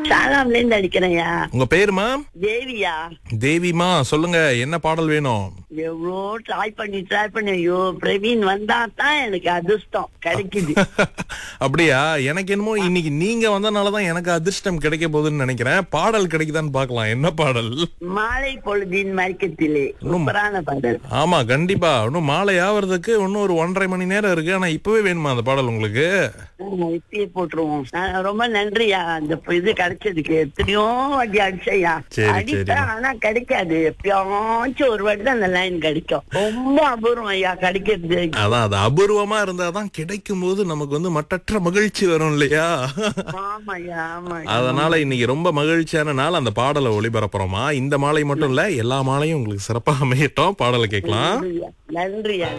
சாலாம்ல இருந்து அடிக்கிறேன்யா உங்க பேருமா தேவியா தேவிமா சொல்லுங்க என்ன பாடல் வேணும் எவ்வளோ ட்ரை பண்ணி ட்ரை பண்ணி ஐயோ பிரவீன் வந்தா தான் எனக்கு அதிர்ஷ்டம் கிடைக்குது அப்படியா எனக்கு என்னமோ இன்னைக்கு நீங்க வந்தனாலதான் எனக்கு அதிர்ஷ்டம் கிடைக்க போகுதுன்னு நினைக்கிறேன் பாடல் கிடைக்குதான்னு பார்க்கலாம் என்ன பாடல் மாலை பொழுதின் மயக்கத்திலே சூப்பரான பாடல் ஆமா கண்டிப்பா இன்னும் மாலை ஆவறதுக்கு இன்னும் ஒரு ஒன்றரை மணி நேரம் இருக்கு ஆனா இப்பவே வேணுமா அந்த பாடல் உங்களுக்கு ஆமா, இப்பயே போட்டுருவோம் நான் ரொம்ப நன்றியா அந்த இது கிடைச்சதுக்கு எத்தனையோ வாட்டி அடிச்சையா சரி, அடிச்சேன் ஆனா கிடைக்காது எப்பயாச்சும் ஒரு வாட்டி தான் அந்த லைன் கிடைக்கும் ரொம்ப அபூர்வம் ஐயா கிடைக்கிறது அதான் அது அபூர்வமா இருந்தாதான் கிடைக்கும் போது நமக்கு வந்து மட்டற்ற மகிழ்ச்சி வரும் இல்லையா ஆமாய்யா ஆமா அதனால இன்னைக்கு ரொம்ப மகிழ்ச்சியான நாள் அந்த பாடலை ஒளிபரப்புறோமா இந்த மாலை மட்டும் இல்ல எல்லா மாலையும் உங்களுக்கு சிறப்பா அமையட்டும் பாடலை கேட்கலாம் நன்றியா நன்றியா